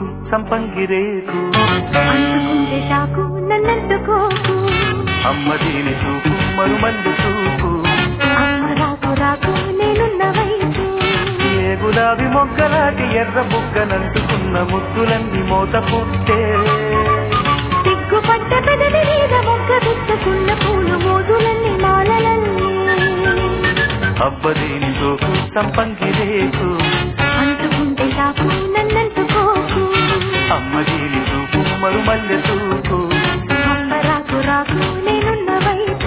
సోకు సంపంగిరేకు అందుకుంటే చాకు నన్నందుకోకు అమ్మ దీని చూపు మరుమల్లి చూపు అమ్మ రాకు రాకు నేనున్న వైపు ఏ గులాబీ మొగ్గలాంటి ఎర్ర బుగ్గనంటుకున్న ముద్దులన్నీ మోత పుట్టే సిగ్గుపడ్డ పెదవి మీద మొగ్గ విచ్చుకున్న పూలు మోజులన్నీ మాలలన్నీ అబ్బ దీని సోకు సంపంగిరేకు అంటుకుంటే చాకు నన్నంటుకోకు అమ్మ దీని చూపు మరుమల్లె చూపు అమ్మ రాకు రాకు నేనున్న వైపు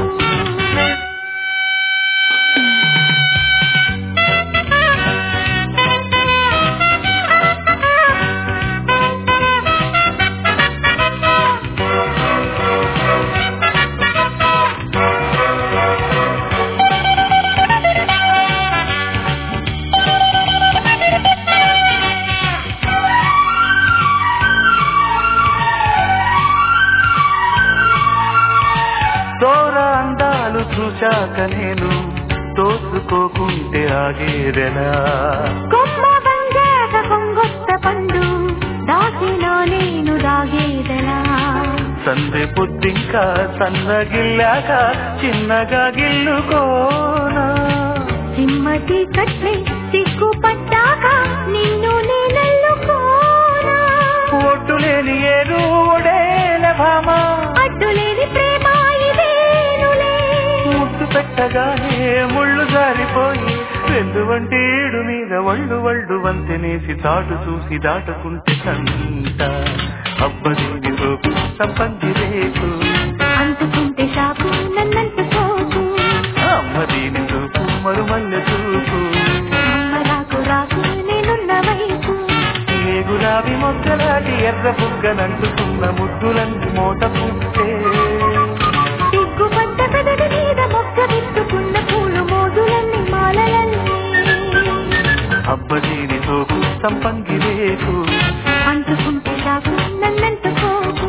దూర అందాలు చూశాక నేను తోసుకోకుంటే ఆగేదెలా కొమ్మ వంగాక కొంగొత్త పండు దాచినా నేను దాగేదలా సందె పొద్దింకా సన్నగిల్లాక చిన్నగా గిల్లుకోనా సిమ్మటి కట్లే సిగ్గుపడ్డాక నిన్ను నేనెల్లుకోనా ఒడ్డులేని ఏరు ఒడేల భామ అడ్డులేని ప్రేమ ఇదేనులే ముద్దు పెట్టగానే ముళ్ళు జారిపోయి రెండు వంటేడు మీద వళ్ళు వళ్ళు వంతెనేసి తాటు చూసి దాటుకుంటే కంట అబ్బదీని సోకు సంపంగి రేకు అంటుకుంటే చాకు నన్నంటుకోకు అమ్మ దీని చూపు మరుమల్లె చూపు అమ్మ రాకు రాకు నేనున్న వైపు ఏ గులాబీ మొగ్గలాంటి ఎర్ర బుగ్గనంటుకున్న ముద్దులన్నీ మోట పుట్టే సిగ్గుపడ్డ పెదవి మీద మొక్క విత్తుకున్న పూలు మోజులన్నీ మాలలన్నీ అబ్బదీని సోకు సంపంగి రేకు అంటుకుంటే చాకు నన్నంటుకోకు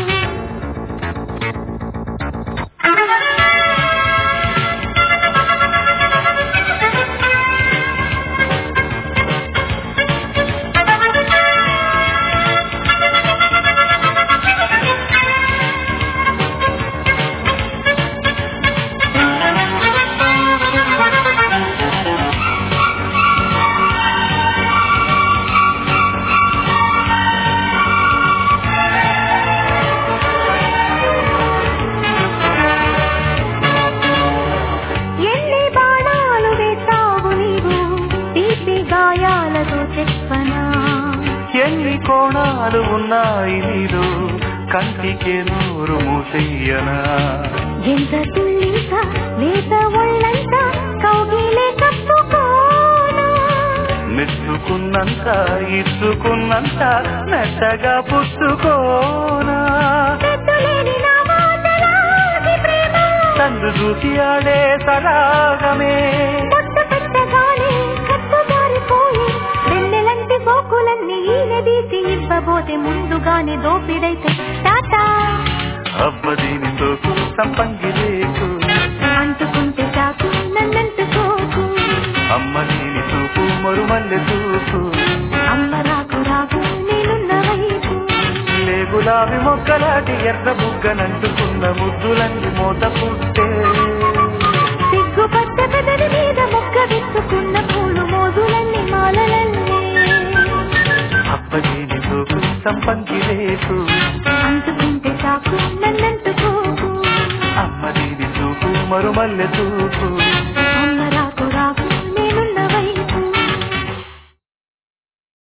ఎన్ని బాణాలు వేస్తావు నీవు తీపి గాయాలతో చెప్పనా ఎన్ని కోణాలు ఉన్నాయి నీలో కంటికే నూరు మూసెయ్యనా ఎంత తుల్లింత లేత ఒళ్ళంత కౌగిలే కప్పుకోనా మెచ్చుకున్నంత ఇచ్చుకున్నంత మెత్తగా పుచ్చుకోనా పెద్దలేని నా మాటలాగి ప్రేమ తండ్రి చూసి ఆడే సరాగమే పొట్ట పెట్టగానే కట్టుదారిపోయి వెన్నెలంటి గోకులన్నీ ఈనదీసి ఇవ్వబోతే ముందుగానే దోపిడైతే టాటా అబ్బదీని సోకు సంపంగి రేకు అంటుకుంటే చాకు నన్నంటుకోకు అమ్మ దీని చూపు మరుమల్లె చూపు అమ్మ రాకు రాకు నేనున్న వైపు లే గులాబీ మొక్కలాంటి ఎర్ర బుగ్గనంటుకున్న ముద్దులన్నీ మోత పుట్టే సిగ్గుపడ్డ పెదవి మీద మొక్క విచ్చుకున్న పూలు మోజులన్నీ మాలలన్నీ అప్పదీని సోకు సంపంగి రేకు అంటుకుంటే చాకు నన్నంటుకోకు అమ్మ దీని చూపు మరుమల్లె చూపు